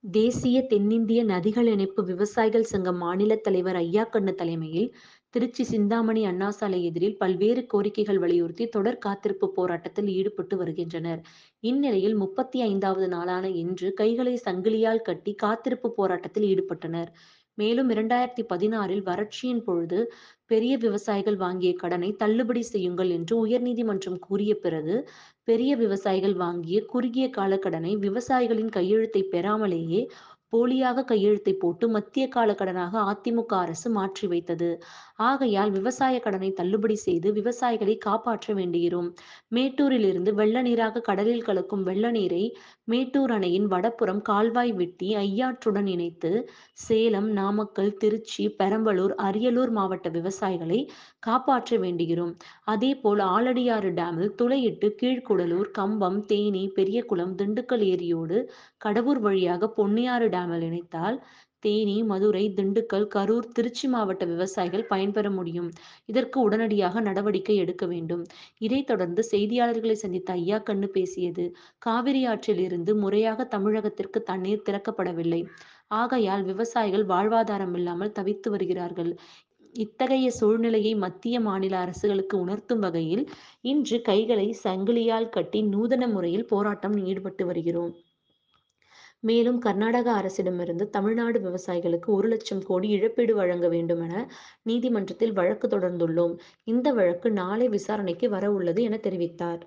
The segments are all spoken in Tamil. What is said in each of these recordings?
தேசிய தென்னிந்திய நதிகள் இணைப்பு விவசாயிகள் சங்க மாநில தலைவர் ஐயாக்கண்ணு தலைமையில் திருச்சி சிந்தாமணி அண்ணா சாலை எதிரில் பல்வேறு கோரிக்கைகள் வலியுறுத்தி தொடர் காத்திருப்பு போராட்டத்தில் ஈடுபட்டு வருகின்றனர். இந்நிலையில் முப்பத்தி ஐந்தாவது நாளான இன்று கைகளை சங்கிலியால் கட்டி காத்திருப்பு போராட்டத்தில் ஈடுபட்டனர். மேலும் இரண்டாயிரத்து பதினாறில் வறட்சியின் பொழுது பெரிய விவசாயிகள் வாங்கிய கடனை தள்ளுபடி செய்யுங்கள் என்று உயர்நீதிமன்றம் கூறிய பிறகு பெரிய விவசாயிகள் வாங்கிய குறுகிய கால கடனை விவசாயிகளின் கையெழுத்தை பெறாமலேயே போலியாக கையெழுத்தை போட்டு மத்திய கால கடனாக அதிமுக அரசு மாற்றி வைத்தது. ஆகையால் விவசாய கடனை தள்ளுபடி செய்து விவசாயிகளை காப்பாற்ற வேண்டுகிறோம். மேட்டூரிலிருந்து வெள்ள நீராக கடலில் கலக்கும் வெள்ள நீரை மேட்டூர் அணையின் வடபுறம் கால்வாய் வெட்டி ஐயாற்றுடன் இணைத்து சேலம், நாமக்கல், திருச்சி, பெரம்பலூர், அரியலூர் மாவட்ட விவசாயிகளை காப்பாற்ற வேண்டுகிறோம். அதேபோல் ஆலடியாறு டேமில் துளையிட்டு கீழ்குடலூர், கம்பம், தேனி, பெரியகுளம், திண்டுக்கல் ஏரியோடு கடவூர் வழியாக பொன்னியாறு டேமில் இணைத்தால் தேனி, மதுரை, திண்டுக்கல், கரூர், திருச்சி மாவட்ட விவசாயிகள் பயன்பெற முடியும். இதற்கு உடனடியாக நடவடிக்கை எடுக்க வேண்டும். இதைத் தொடர்ந்து செய்தியாளர்களை சந்தித்த ஐயாக்கண்ணு பேசியது காவிரி ஆற்றில் இருந்து முறையாக தமிழகத்திற்கு தண்ணீர் திறக்கப்படவில்லை. ஆகையால் விவசாயிகள் வாழ்வாதாரமில்லாமல் தவித்து வருகிறார்கள். இத்தகைய சூழ்நிலையை மத்திய, மாநில அரசுகளுக்கு உணர்த்தும் வகையில் இன்று கைகளை சங்கிலியால் கட்டி நூதன முறையில் போராட்டம் ஈடுபட்டு வருகிறோம். மேலும் கர்நாடக அரசிடமிருந்து தமிழ்நாடு விவசாயிகளுக்கு ஒரு லட்சம் கோடி இழப்பீடு வழங்க வேண்டுமென நீதிமன்றத்தில் வழக்கு தொடர்ந்துள்ளோம். இந்த வழக்கு நாளை விசாரணைக்கு வர உள்ளது என தெரிவித்தார்.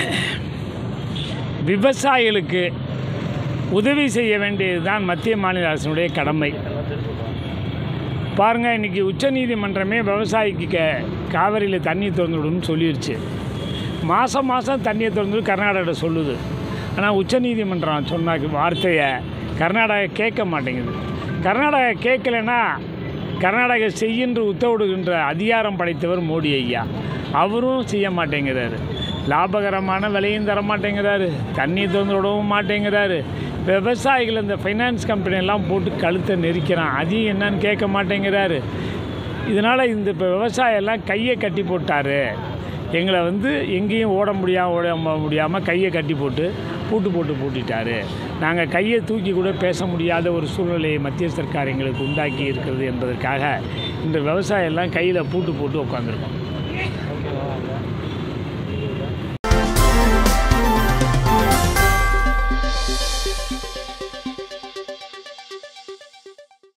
விவசாயிகளுக்கு உதவி செய்ய வேண்டியது தான் மத்திய, மாநில அரசினுடைய கடமை. பாருங்கள் இன்றைக்கி உச்சநீதிமன்றமே விவசாயிக்கு க காவிரியில் தண்ணி திறந்து விடுன்னு சொல்லிருச்சு. மாதம் மாதம் தண்ணியை திறந்து கர்நாடகா சொல்லுது. ஆனால் உச்சநீதிமன்றம் சொன்ன வார்த்தையை கர்நாடகா கேட்க மாட்டேங்குது. கர்நாடகா கேட்கலன்னா கர்நாடகா செய்யின்று உத்தரவிடுகின்ற அதிகாரம் படைத்தவர் மோடி ஐயா. அவரும் செய்ய மாட்டேங்கிறாரு. லாபகரமான விலையும் தர மாட்டேங்கிறாரு. தண்ணி திறந்து விடவும் மாட்டேங்கிறாரு. விவசாயிகள் இந்த ஃபைனான்ஸ் கம்பெனியெல்லாம் போட்டு கழுத்தை நெரிக்கிறான். அதையும் என்னன்னு கேட்க மாட்டேங்கிறாரு. இதனால் இந்த இப்போ விவசாயெல்லாம் கையை கட்டி போட்டார். எங்களை வந்து எங்கேயும் ஓட முடியாம ஓட முடியாமல் கையை கட்டி போட்டு பூட்டு போட்டு பூட்டிட்டாரு. நாங்கள் கையை தூக்கி கூட பேச முடியாத ஒரு சூழ்நிலையை மத்திய சர்க்கார் எங்களுக்கு உண்டாக்கி இருக்கிறது என்பதற்காக இந்த விவசாயெல்லாம் கையில் பூட்டு போட்டு உட்காந்துருக்கோம்.